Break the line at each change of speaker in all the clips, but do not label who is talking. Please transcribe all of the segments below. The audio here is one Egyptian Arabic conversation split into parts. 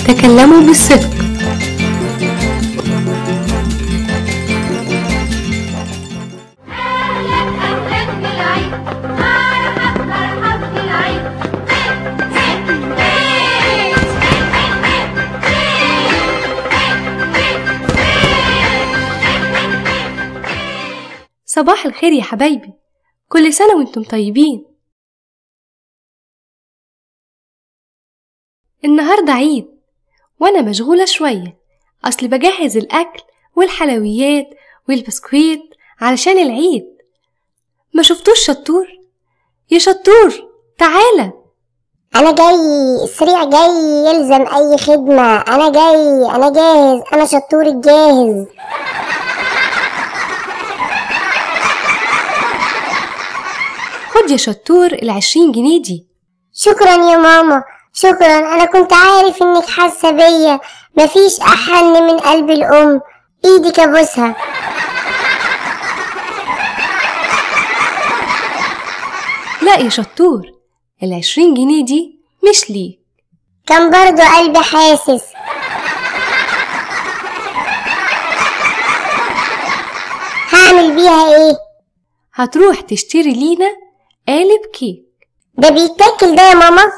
تكلموا بالصدق
أهلا أهلا بالعيد مرحب مرحب بالعيد
صباح الخير يا حبايبي كل سنة وانتم طيبين النهاردة عيد وأنا مشغولة شوية أصل بجهز الأكل والحلويات والبسكويت علشان العيد ما شفتوش شطور يا شطور تعالى
انا جاي سريع جاي يلزم اي خدمة انا جاي انا جاهز انا شطور الجاهز
خد يا شطور العشرين جنيه دي
شكرا يا ماما شكرا انا كنت عارف انك حاسة بيا مفيش احن من قلب الام ايدك ابوسها
لا يا شطور العشرين جنيه دي مش ليك
كان برضو قلبي حاسس هعمل بيها ايه
هتروح تشتري لينا قالب كيك
ده بيتاكل ده يا ماما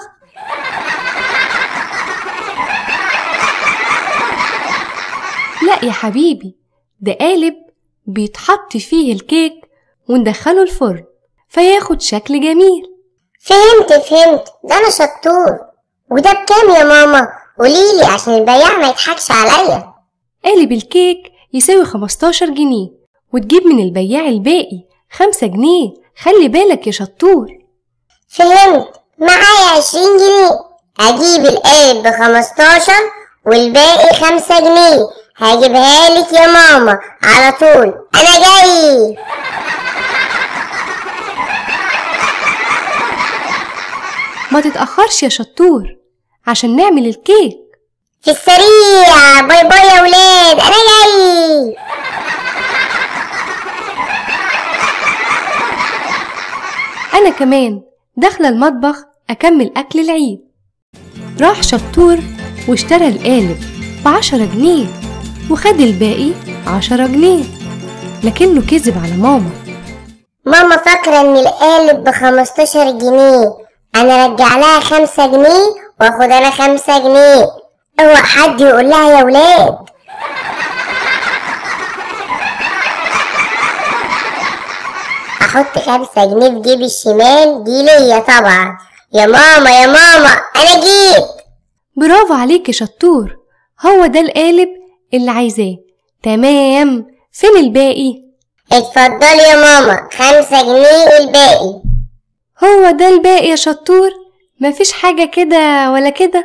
لا يا حبيبي ده قالب بيتحط فيه الكيك وندخله الفرن فياخد شكل جميل
فهمت فهمت ده انا شطور وده بكام يا ماما قوليلي عشان البياع ما يضحكش عليا
قالب الكيك يساوي 15 جنيه وتجيب من البياع الباقي خمسة جنيه خلي بالك يا شطور
فهمت معايا عشرين جنيه هجيب القالب بخمستاشر والباقي خمسة جنيه هجيبها لك يا ماما على طول انا جاي
ما تتأخرش يا شطور عشان نعمل الكيك
في السريع باي باي يا ولاد انا جاي
أنا كمان داخلة المطبخ أكمل أكل العيد راح شطور واشترى القالب بعشرة جنيه وخد الباقي عشرة جنيه لكنه كذب على ماما
ماما فاكرة ان القالب بخمستاشر جنيه انا رجع لها خمسة جنيه واخد انا خمسة جنيه اوعى حد يقول لها يا ولاد احط خمسة جنيه في جيبي الشمال دي ليا طبعا يا ماما يا ماما انا جيت
برافو عليك يا شطور هو ده القالب اللي عايزاه تمام فين الباقي
اتفضلي يا ماما خمسة جنيه الباقي
هو ده الباقي يا شطور مفيش حاجة كده ولا كده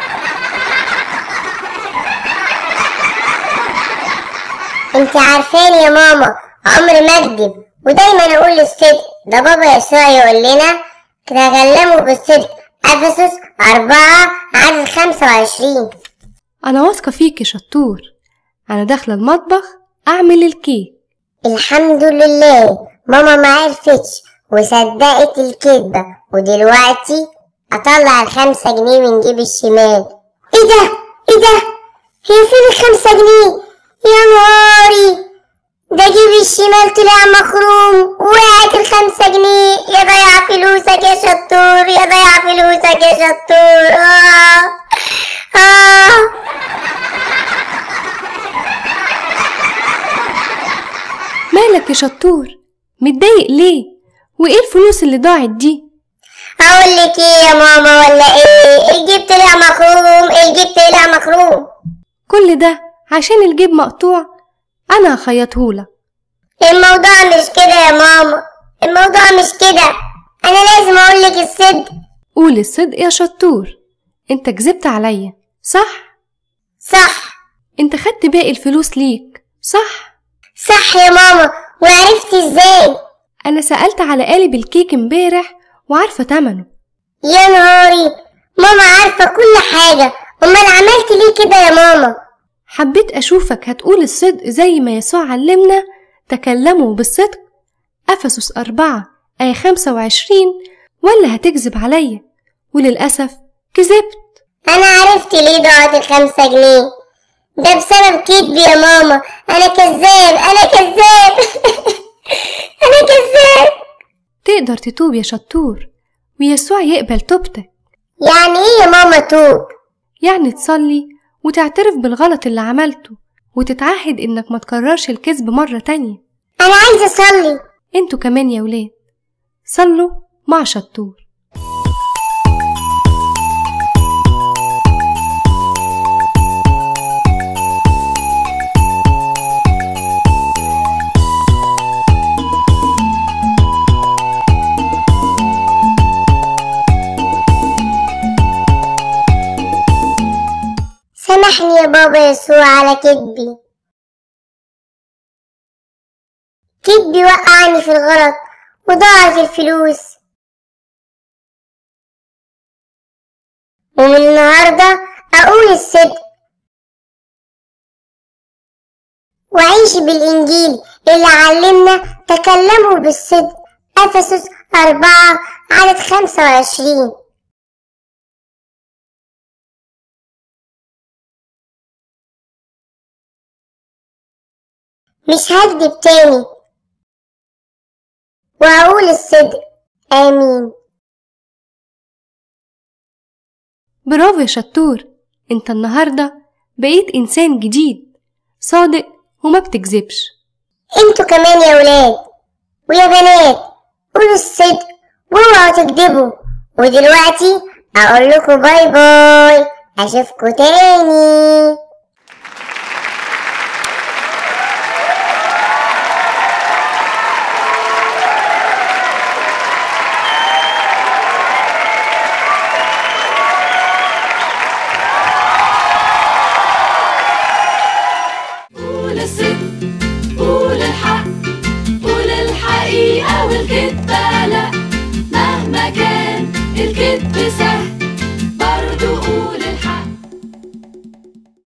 انت عارفاني يا ماما عمري ما اكذب ودايما اقول الصدق ده بابا يسوع يقول لنا تكلموا بالصدق افسس أربعة عدد خمسة وعشرين
أنا واثقة فيك يا شطور أنا داخلة المطبخ أعمل الكيك
الحمد لله ماما ما عرفتش وصدقت الكذبة ودلوقتي اطلع الخمسة جنيه من جيب الشمال ايه ده ايه ده هي فين الخمسة جنيه يا نهاري ده جيب الشمال طلع مخروم وقعت الخمسة جنيه يا ضيع فلوسك يا شطور يا ضيع فلوسك يا شطور آه. آه.
مالك يا شطور متضايق ليه وإيه الفلوس اللي ضاعت دي
اقول لك ايه يا ماما ولا ايه الجيب طلع مخروم الجيب طلع مخروم
كل ده عشان الجيب مقطوع أنا هخيطهولك
الموضوع مش كده يا ماما الموضوع مش كده انا لازم اقول لك الصدق
قول الصدق يا شطور انت كذبت عليا صح
صح
انت خدت باقي الفلوس ليك صح
صح يا ماما وعرفت ازاي
انا سألت على قالب الكيك امبارح وعارفة تمنه
يا نهاري ماما عارفة كل حاجة امال عملت ليه كده يا ماما
حبيت اشوفك هتقول الصدق زي ما يسوع علمنا تكلموا بالصدق أفسس أربعة آية خمسة وعشرين ولا هتكذب عليا وللأسف كذبت
انا عرفت ليه ضاعت الخمسة جنيه ده بسبب كدبي يا ماما انا كذاب انا كذاب انا كذاب
تقدر تتوب يا شطور ويسوع يقبل توبتك
يعني ايه يا ماما توب
يعني تصلي وتعترف بالغلط اللي عملته وتتعهد إنك ما تكررش الكذب مرة تانية
انا عايزة اصلي
انتوا كمان يا ولاد صلوا مع شطور
سامحني يا بابا يسوع على كدبي كدبي وقعني في الغلط وضاعت الفلوس ومن النهاردة أقول الصدق وعيش بالإنجيل اللي علمنا تكلموا بالصدق أفسس أربعة عدد خمسة وعشرين مش هكدب تاني وهقول الصدق آمين
برافو يا شطور انت النهاردة بقيت إنسان جديد صادق وما بتكذبش
انتوا كمان يا ولاد ويا بنات قولوا الصدق واوعوا تكدبوا ودلوقتي اقول لكم باي باي اشوفكوا تاني